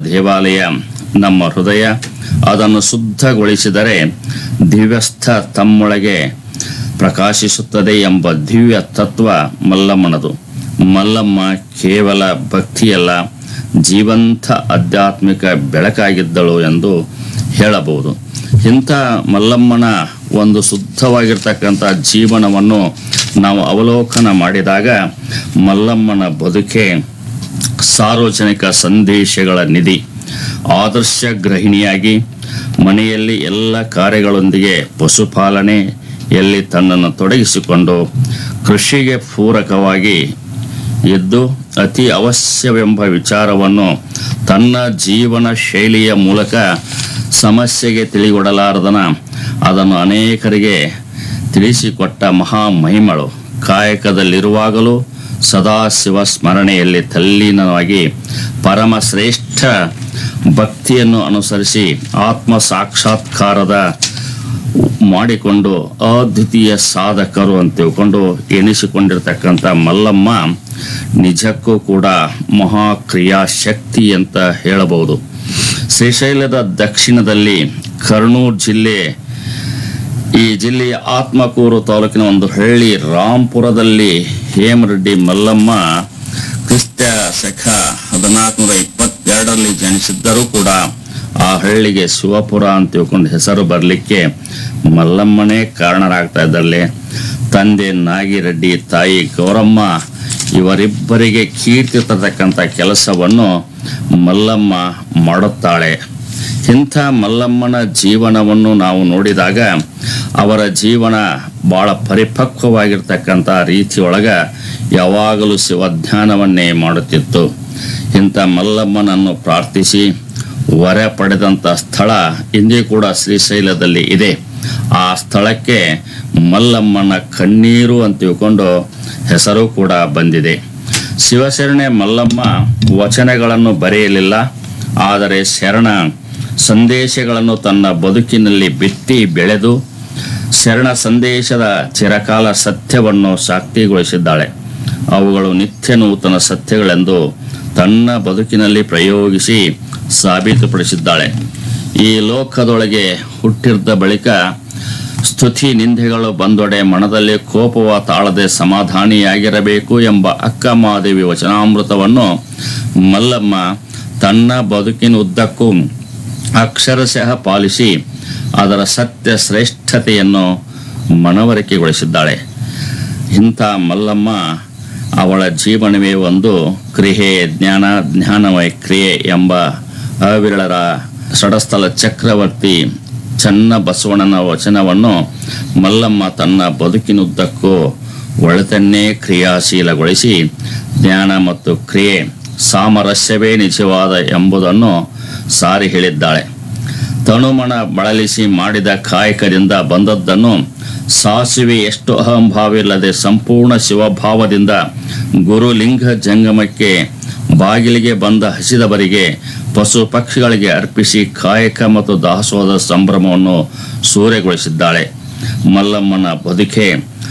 ದೇವಾಲಯ ನಮ್ಮ ಹೃದಯ ಅದನ್ನು ಶುದ್ಧಗೊಳಿಸಿದರೆ ದಿವ್ಯಸ್ಥ ತಮ್ಮೊಳಗೆ ಪ್ರಕಾಶಿಸುತ್ತದೆ ಎಂಬ ದಿವ್ಯ ತತ್ವ ಮಲ್ಲಮ್ಮನದು ಮಲ್ಲಮ್ಮ ಕೇವಲ ಭಕ್ತಿಯಲ್ಲ ಜೀವಂತ ಆಧ್ಯಾತ್ಮಿಕ ಬೆಳಕಾಗಿದ್ದಳು ಎಂದು ಹೇಳಬಹುದು ಇಂಥ ಮಲ್ಲಮ್ಮನ ಒಂದು ಶುದ್ಧವಾಗಿರ್ತಕ್ಕಂಥ ಜೀವನವನ್ನು ನಾವು ಅವಲೋಕನ ಮಾಡಿದಾಗ ಮಲ್ಲಮ್ಮನ ಬದುಕೆ ಸಾರ್ವಜನಿಕ ಸಂದೇಶಗಳ ನಿಧಿ ಆದರ್ಶ ಗೃಹಿಣಿಯಾಗಿ ಮನೆಯಲ್ಲಿ ಎಲ್ಲ ಕಾರ್ಯಗಳೊಂದಿಗೆ ಪಶುಪಾಲನೆಯಲ್ಲಿ ತನ್ನನ್ನು ತೊಡಗಿಸಿಕೊಂಡು ಕೃಷಿಗೆ ಪೂರಕವಾಗಿ ಇದ್ದು ಅತಿ ಅವಶ್ಯವೆಂಬ ವಿಚಾರವನ್ನು ತನ್ನ ಜೀವನ ಶೈಲಿಯ ಮೂಲಕ ಸಮಸ್ಯೆಗೆ ತಿಳಿಗೊಡಲಾರದನ ಅದನ್ನು ಅನೇಕರಿಗೆ ತಿಳಿಸಿಕೊಟ್ಟ ಮಹಾ ಮಹಿಮಳು ಕಾಯಕದಲ್ಲಿರುವಾಗಲೂ ಸದಾಶಿವ ಸ್ಮರಣೆಯಲ್ಲಿ ತಲ್ಲೀನವಾಗಿ ಪರಮ ಶ್ರೇಷ್ಠ ಭಕ್ತಿಯನ್ನು ಅನುಸರಿಸಿ ಆತ್ಮ ಸಾಕ್ಷಾತ್ಕಾರದ ಮಾಡಿಕೊಂಡು ಅದ್ವಿತೀಯ ಸಾಧಕರು ಅಂತ ತಿಳ್ಕೊಂಡು ಎನಿಸಿಕೊಂಡಿರ್ತಕ್ಕಂಥ ಮಲ್ಲಮ್ಮ ನಿಜಕ್ಕೂ ಕೂಡ ಮಹಾಕ್ರಿಯಾ ಶಕ್ತಿ ಅಂತ ಹೇಳಬಹುದು ಶ್ರೀಶೈಲದ ದಕ್ಷಿಣದಲ್ಲಿ ಕರ್ನೂಲ್ ಜಿಲ್ಲೆ ಈ ಜಿಲ್ಲೆಯ ಆತ್ಮಕೂರು ತಾಲೂಕಿನ ಒಂದು ಹಳ್ಳಿ ರಾಂಪುರದಲ್ಲಿ ಹೇಮರೆಡ್ಡಿ ಮಲ್ಲಮ್ಮ ಕ್ರಿಸ್ತ ಶಕ ಹದಿನಾಲ್ಕುನೂರ ಇಪ್ಪತ್ತೆರಡರಲ್ಲಿ ಜನಿಸಿದ್ದರೂ ಕೂಡ ಆ ಹಳ್ಳಿಗೆ ಶಿವಪುರ ಅಂತ ತಿಳ್ಕೊಂಡು ಹೆಸರು ಬರಲಿಕ್ಕೆ ಮಲ್ಲಮ್ಮನೇ ಕಾರಣರಾಗ್ತಾ ಇದ್ದಲ್ಲಿ ತಂದೆ ನಾಗಿರೆಡ್ಡಿ ತಾಯಿ ಗೌರಮ್ಮ ಇವರಿಬ್ಬರಿಗೆ ಕೀರ್ತಿ ತರತಕ್ಕಂಥ ಕೆಲಸವನ್ನು ಮಲ್ಲಮ್ಮ ಮಾಡುತ್ತಾಳೆ ಇಂಥ ಮಲ್ಲಮ್ಮನ ಜೀವನವನ್ನು ನಾವು ನೋಡಿದಾಗ ಅವರ ಜೀವನ ಬಹಳ ಪರಿಪಕ್ವವಾಗಿರ್ತಕ್ಕಂಥ ರೀತಿಯೊಳಗ ಯಾವಾಗಲೂ ಶಿವಧ್ಯಾನವನ್ನೇ ಮಾಡುತ್ತಿತ್ತು ಇಂಥ ಮಲ್ಲಮ್ಮನನ್ನು ಪ್ರಾರ್ಥಿಸಿ ವರ ಪಡೆದಂಥ ಸ್ಥಳ ಇಂದೇ ಕೂಡ ಶ್ರೀಶೈಲದಲ್ಲಿ ಇದೆ ಆ ಸ್ಥಳಕ್ಕೆ ಮಲ್ಲಮ್ಮನ ಕಣ್ಣೀರು ಅಂತ ತಿಳ್ಕೊಂಡು ಹೆಸರು ಕೂಡ ಬಂದಿದೆ ಶಿವಶರಣೆ ಮಲ್ಲಮ್ಮ ವಚನಗಳನ್ನು ಬರೆಯಲಿಲ್ಲ ಆದರೆ ಶರಣ ಸಂದೇಶಗಳನ್ನು ತನ್ನ ಬದುಕಿನಲ್ಲಿ ಬಿತ್ತಿ ಬೆಳೆದು ಶರಣ ಸಂದೇಶದ ಚಿರಕಾಲ ಸತ್ಯವನ್ನು ಶಾಕ್ತಿಗೊಳಿಸಿದ್ದಾಳೆ ಅವುಗಳು ನಿತ್ಯ ನೂತನ ಸತ್ಯಗಳೆಂದು ತನ್ನ ಬದುಕಿನಲ್ಲಿ ಪ್ರಯೋಗಿಸಿ ಸಾಬೀತುಪಡಿಸಿದ್ದಾಳೆ ಈ ಲೋಕದೊಳಗೆ ಹುಟ್ಟಿದ್ದ ಬಳಿಕ ಸ್ತುತಿ ನಿಂದೆಗಳು ಬಂದೊಡೆ ಮನದಲ್ಲಿ ಕೋಪವ ತಾಳದೆ ಸಮಾಧಾನಿಯಾಗಿರಬೇಕು ಎಂಬ ಅಕ್ಕಮಾದೇವಿ ವಚನಾಮೃತವನ್ನು ಮಲ್ಲಮ್ಮ ತನ್ನ ಬದುಕಿನ ಉದ್ದಕ್ಕೂ ಅಕ್ಷರಶಃ ಪಾಲಿಸಿ ಅದರ ಸತ್ಯ ಶ್ರೇಷ್ಠತೆಯನ್ನು ಮನವರಿಕೆಗೊಳಿಸಿದ್ದಾಳೆ ಇಂಥ ಮಲ್ಲಮ್ಮ ಅವಳ ಜೀವನವೇ ಒಂದು ಕ್ರಿಯೆ ಜ್ಞಾನ ಜ್ಞಾನಮಯ ಕ್ರಿಯೆ ಎಂಬ ಅವಿರಳರ ಷಡಸ್ಥಲ ಚಕ್ರವರ್ತಿ ಚನ್ನ ಬಸವಣ್ಣನ ವಚನವನ್ನು ಮಲ್ಲಮ್ಮ ತನ್ನ ಬದುಕಿನುದ್ದಕ್ಕೂ ಒಳತನ್ನೇ ಕ್ರಿಯಾಶೀಲಗೊಳಿಸಿ ಜ್ಞಾನ ಮತ್ತು ಕ್ರಿಯೆ ಸಾಮರಸ್ಯವೇ ನಿಜವಾದ ಎಂಬುದನ್ನು ಸಾರಿ ಹೇಳಿದ್ದಾಳೆ ತನುಮಣ ಬಳಲಿಸಿ ಮಾಡಿದ ಕಾಯಕದಿಂದ ಬಂದದ್ದನ್ನು ಸಾಸಿವೆ ಎಷ್ಟು ಅಹಂಭಾವಿಲ್ಲದೆ ಸಂಪೂರ್ಣ ಶಿವಭಾವದಿಂದ ಗುರುಲಿಂಗ ಜಂಗಮಕ್ಕೆ ಬಾಗಿಲಿಗೆ ಬಂದ ಹಸಿದವರಿಗೆ ಪಶು ಪಕ್ಷಿಗಳಿಗೆ ಅರ್ಪಿಸಿ ಕಾಯಕ ಮತ್ತು ದಾಸೋಹದ ಸಂಭ್ರಮವನ್ನು ಸೂರೆಗೊಳಿಸಿದ್ದಾಳೆ ಮಲ್ಲಮ್ಮನ ಬದುಕೆ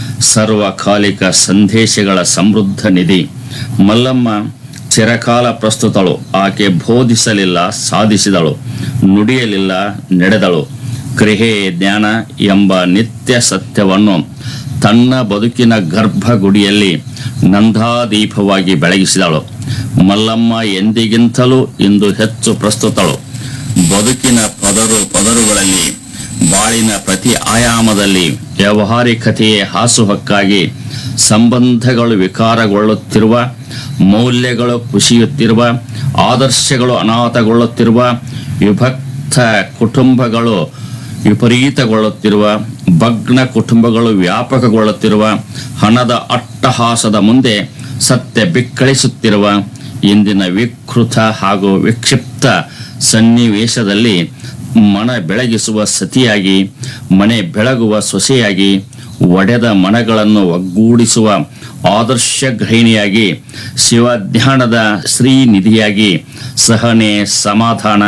ಸರ್ವಕಾಲಿಕ ಸಂದೇಶಗಳ ಸಮೃದ್ಧ ನಿಧಿ ಮಲ್ಲಮ್ಮ ಚಿರಕಾಲ ಪ್ರಸ್ತುತಳು ಆಕೆ ಬೋಧಿಸಲಿಲ್ಲ ಸಾಧಿಸಿದಳು ನುಡಿಯಲಿಲ್ಲ ನಡೆದಳು ಕ್ರಿಯೆ ಜ್ಞಾನ ಎಂಬ ನಿತ್ಯ ಸತ್ಯವನ್ನು ತನ್ನ ಬದುಕಿನ ಗರ್ಭಗುಡಿಯಲ್ಲಿ ನಂದಾದೀಪವಾಗಿ ಬೆಳಗಿಸಿದಳು ಮಲ್ಲಮ್ಮ ಎಂದಿಗಿಂತಲೂ ಇಂದು ಹೆಚ್ಚು ಪ್ರಸ್ತುತಳು ಬದುಕಿನ ಪದರು ಪದರುಗಳಲ್ಲಿ ಬಾಳಿನ ಪ್ರತಿ ಆಯಾಮದಲ್ಲಿ ವ್ಯಾವಹಾರಿಕತೆಯೇ ಹಾಸುಹಕ್ಕಾಗಿ ಸಂಬಂಧಗಳು ವಿಕಾರಗೊಳ್ಳುತ್ತಿರುವ ಮೌಲ್ಯಗಳು ಕುಸಿಯುತ್ತಿರುವ ಆದರ್ಶಗಳು ಅನಾಥಗೊಳ್ಳುತ್ತಿರುವ ವಿಭಕ್ತ ಕುಟುಂಬಗಳು ವಿಪರೀತಗೊಳ್ಳುತ್ತಿರುವ ಭಗ್ನ ಕುಟುಂಬಗಳು ವ್ಯಾಪಕಗೊಳ್ಳುತ್ತಿರುವ ಹಣದ ಅಟ್ಟಹಾಸದ ಮುಂದೆ ಸತ್ಯ ಬಿಕ್ಕಳಿಸುತ್ತಿರುವ ಇಂದಿನ ವಿಕೃತ ಹಾಗೂ ವಿಕ್ಷಿಪ್ತ ಸನ್ನಿವೇಶದಲ್ಲಿ ಮನ ಬೆಳಗಿಸುವ ಸತಿಯಾಗಿ ಮನೆ ಬೆಳಗುವ ಸೊಸೆಯಾಗಿ ಒಡೆದ ಮನಗಳನ್ನು ಒಗ್ಗೂಡಿಸುವ ಆದರ್ಶ ಗೃಹಿಣಿಯಾಗಿ ಶಿವಧ್ಯಾನದ ಶ್ರೀನಿಧಿಯಾಗಿ ಸಹನೆ ಸಮಾಧಾನ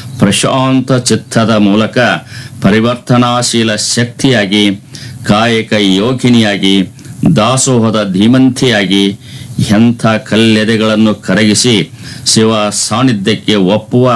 ಪ್ರಶಾಂತ ಚಿತ್ತದ ಮೂಲಕ ಪರಿವರ್ತನಾಶೀಲ ಶಕ್ತಿಯಾಗಿ ಕಾಯಕ ಯೋಗಿನಿಯಾಗಿ ದಾಸೋಹದ ಧೀಮಂತಿಯಾಗಿ ಎಂಥ ಕಲ್ಲೆದೆಗಳನ್ನು ಕರಗಿಸಿ ಶಿವ ಸಾನ್ನಿಧ್ಯಕ್ಕೆ ಒಪ್ಪುವ